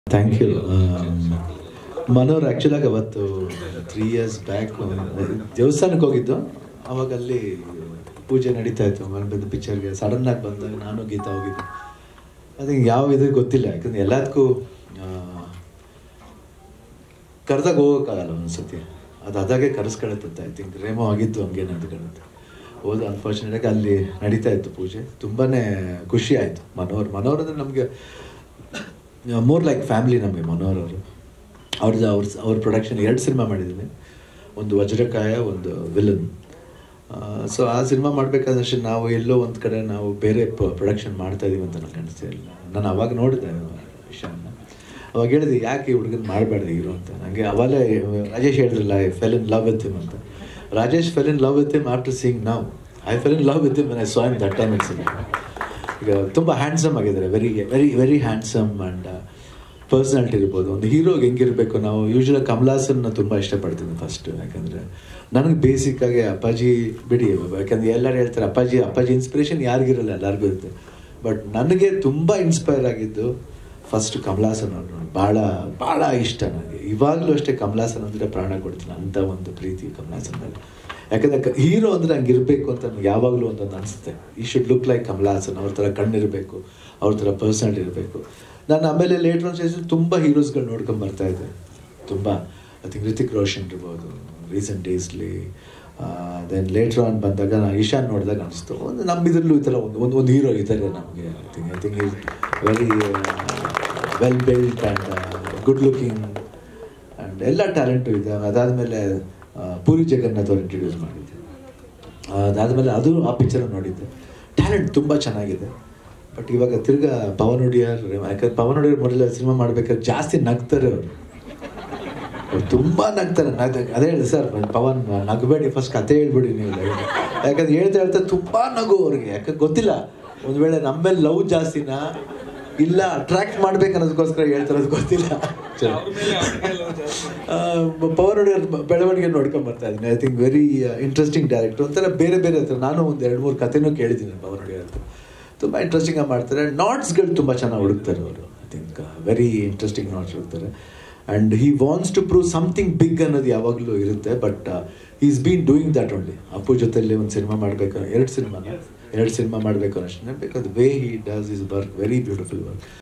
thank you ಮನೋರ್ ಆ್ಯಕ್ಚುಲಾಗಿ ಅವತ್ತು three years back ದೇವಸ್ಥಾನಕ್ಕೆ ಹೋಗಿದ್ದು ಅವಾಗ ಅಲ್ಲಿ ಪೂಜೆ ನಡೀತಾ ಇತ್ತು ಮನೆ ಬಂದು ಪಿಕ್ಚರ್ಗೆ ಸಡನ್ನಾಗಿ ಬಂದಾಗ ನಾನು ಗೀತಾ ಹೋಗಿದ್ದು ಅದು ಯಾವ ಇದು ಗೊತ್ತಿಲ್ಲ ಯಾಕಂದ್ರೆ ಎಲ್ಲದಕ್ಕೂ ಕರೆದಾಗ ಹೋಗೋಕ್ಕಾಗಲ್ಲ ಒಂದ್ಸತಿ ಅದು ಅದಾಗೆ ಕರೆಸ್ಕೊಳತ್ತೆ ಐ ಥಿಂಕ್ ರೇಮೋ ಆಗಿತ್ತು ಹಂಗೆ ನಡೆದುಕೊಳ್ಳುತ್ತೆ ಹೋದ ಅನ್ಫಾರ್ಚುನೇಟಾಗಿ ಅಲ್ಲಿ ನಡೀತಾ ಇತ್ತು ಪೂಜೆ ತುಂಬಾ ಖುಷಿ ಆಯಿತು ಮನೋಹರ್ ಮನೋಹರ್ ಅಂದರೆ ನಮಗೆ ಮೋರ್ ಲೈಕ್ ಫ್ಯಾಮಿಲಿ ನಮಗೆ ಮನೋಹರ್ ಅವರು ಅವ್ರದ್ದು ಅವ್ರ ಅವ್ರ ಪ್ರೊಡಕ್ಷನ್ ಎರಡು ಸಿನಿಮಾ ಮಾಡಿದ್ದೀನಿ ಒಂದು ವಜ್ರಕಾಯ ಒಂದು ವಿಲನ್ ಸೊ ಆ ಸಿನಿಮಾ ಮಾಡಬೇಕಾದಷ್ಟು ನಾವು ಎಲ್ಲೋ ಒಂದು ಕಡೆ ನಾವು ಬೇರೆ ಪ್ರೊಡಕ್ಷನ್ ಮಾಡ್ತಾ ಇದೀವಿ ಅಂತ ನನಗೆ ಕಾಣಿಸ್ತಿರಲಿಲ್ಲ ನಾನು ಅವಾಗ ನೋಡಿದೆ ವಿಷಯನ ಅವಾಗ ಹೇಳಿದೆ ಯಾಕೆ ಈ ಹುಡುಗನ ಮಾಡಬೇಡ್ದು ಹೀರೋ ಅಂತ ನನಗೆ ಅವಾಗಲೇ ರಾಜೇಶ್ ಹೇಳಿದ್ರಲ್ಲ I fell in love with him ಅಂತ Rajesh fell in love with him after seeing ನಾವು I fell in love with him I saw him that time it's ಈಗ ತುಂಬ ಹ್ಯಾಂಡ್ಸಮ್ ಆಗಿದ್ದಾರೆ very very very handsome and personality ಇರ್ಬೋದು ಒಂದು ಹೀರೋಗೆ ಹೆಂಗಿರಬೇಕು ನಾವು ಯೂಶ್ವಲಾಗಿ ಕಮಲಾಸನ್ನ ತುಂಬ ಇಷ್ಟಪಡ್ತೀನಿ ಫಸ್ಟ್ ಯಾಕಂದರೆ ನನಗೆ ಬೇಸಿಕ್ಕಾಗಿ ಅಪ್ಪಾಜಿ ಬಿಡಿ ಯಾಕಂದರೆ ಎಲ್ಲರೂ ಹೇಳ್ತಾರೆ ಅಪ್ಪಾಜಿ ಅಪ್ಪಾಜಿ ಇನ್ಸ್ಪಿರೇಷನ್ ಯಾರಿಗಿರಲ್ಲ ಎಲ್ಲರಿಗೂ ಇರುತ್ತೆ ಬಟ್ ನನಗೆ ತುಂಬ ಇನ್ಸ್ಪೈರ್ ಆಗಿದ್ದು ಫಸ್ಟ್ ಕಮಲಾಸನ್ ಅವರು ಭಾಳ ಭಾಳ ಇಷ್ಟ ನನಗೆ ಇವಾಗಲೂ ಅಷ್ಟೇ ಕಮಲಾಸನ್ ಅಂದರೆ ಪ್ರಾಣ ಕೊಡ್ತೀನಿ ಅಂಥ ಒಂದು ಪ್ರೀತಿ ಕಮಲಾಸನಲ್ಲಿ ಯಾಕಂದರೆ ಹೀರೋ ಅಂದರೆ ಹಂಗೆ ಇರಬೇಕು ಅಂತ ನನಗೆ ಯಾವಾಗಲೂ ಒಂದೊಂದು ಅನಿಸುತ್ತೆ ಈ ಶುಡ್ ಲುಕ್ ಲೈಕ್ ಕಮಲಾಸನ್ ಅವ್ರ ಥರ ಕಣ್ಣಿರಬೇಕು ಅವ್ರ ಥರ ಪರ್ಸನಾಲಿಟಿ ಇರಬೇಕು ನಾನು ಆಮೇಲೆ ಲೇಟರ್ ಆನ್ ಸ್ಟೇಜಲ್ಲಿ ತುಂಬ ಹೀರೋಸ್ಗಳು ನೋಡ್ಕೊಂಡು ಬರ್ತಾ ಇದ್ದೆ ತುಂಬ ಐ ಥಿಂಕ್ ರಿತಿಕ್ ರೋಷನ್ ಇರ್ಬೋದು ರೀಸೆಂಟ್ ಡೇಸ್ಲಿ ದೆನ್ ಲೇಟರ್ ಆನ್ ಬಂದಾಗ ನಾನು ಈಶಾನ್ ನೋಡಿದಾಗ ಅನಿಸ್ತು ಒಂದು ನಮ್ಮ ಇದರಲ್ಲೂ ಈ ಥರ ಒಂದು ಒಂದು ಒಂದು ಹೀರೋ ಇದ್ದಾರೆ ನಮಗೆ I think I think is very well built and good looking and ಎಲ್ಲ ಟ್ಯಾಲೆಂಟು ಇದೆ ಅದಾದಮೇಲೆ ಪೂರಿ ಜಗನ್ನಾಥ್ ಅವ್ರು ಇಂಟ್ರಡ್ಯೂಸ್ ಮಾಡಿದ್ದೆ ಅದಾದಮೇಲೆ ಅದು ಆ ಪಿಕ್ಚರ್ ನೋಡಿದ್ದೆ ಟ್ಯಾಲೆಂಟ್ ತುಂಬ ಚೆನ್ನಾಗಿದೆ ಬಟ್ ಇವಾಗ ತಿರ್ಗಾ ಪವನ್ ಒಡಿಯರ್ ಯಾಕಂದ್ರೆ ಪವನ್ ಒಡಿಯರ್ ಮೊದಲ ಸಿನಿಮಾ ಮಾಡ್ಬೇಕಾದ್ರೆ ಜಾಸ್ತಿ ನಗ್ತಾರೆ ಅವರು ಅವ್ರು ತುಂಬ ನಗ್ತಾರೆ ನಗ್ ಅದೇ ಹೇಳಿ ಸರ್ ಪವನ್ ನಗಬೇಡಿ ಫಸ್ಟ್ ಕತೆ ಹೇಳ್ಬಿಡಿ ನೀವು ಯಾಕಂದ್ರೆ ಹೇಳ್ತಾ ಹೇಳ್ತಾ ತುಂಬ ನಗು ಅವ್ರಿಗೆ ಯಾಕಂದ್ರೆ ಗೊತ್ತಿಲ್ಲ ಒಂದು ವೇಳೆ ನಮ್ಮ ಮೇಲೆ ಲವ್ ಜಾಸ್ತಿನಾ ಇಲ್ಲ ಅಟ್ರಾಕ್ಟ್ ಮಾಡ್ಬೇಕು ಅನ್ನೋದಕ್ಕೋಸ್ಕರ ಹೇಳ್ತಾರೋದು ಗೊತ್ತಿಲ್ಲ ಪವರ್ ಒಡಿಯರ್ ಬೆಳವಣಿಗೆ ನೋಡ್ಕೊಂಡ್ ಬರ್ತಾ ಇದ್ದೀನಿ I think very interesting director ಒಂಥರ ಬೇರೆ ಬೇರೆ ಹತ್ರ ನಾನು ಒಂದು ಎರಡು ಮೂರು ಕಥೆನೂ ಕೇಳಿದ್ದೀನಿ ಪವರ್ ಒಡಿಯರ್ ಹತ್ರ ತುಂಬ ಇಂಟ್ರೆಸ್ಟಿಂಗ್ ಆಗಿ ಮಾಡ್ತಾರೆ ನಾಟ್ಸ್ಗಳು ತುಂಬ ಚೆನ್ನಾಗಿ ಹುಡುಕ್ತಾರೆ ಅವರು I think very interesting knots ಹುಡುಕ್ತಾರೆ and he wants to prove something big ಅನ್ನೋದು ಯಾವಾಗಲೂ ಇರುತ್ತೆ but is been doing that only Appu ಜೊತೆಲಿ ಒಂದು ಸಿನಿಮಾ ಮಾಡಬೇಕು ಎರಡು ಸಿನಿಮಾನ ಎರಡು ಸಿನಿಮಾ ಮಾಡಬೇಕು ಅನ್ನೋಷ್ಟೇ because way he does is work very beautiful work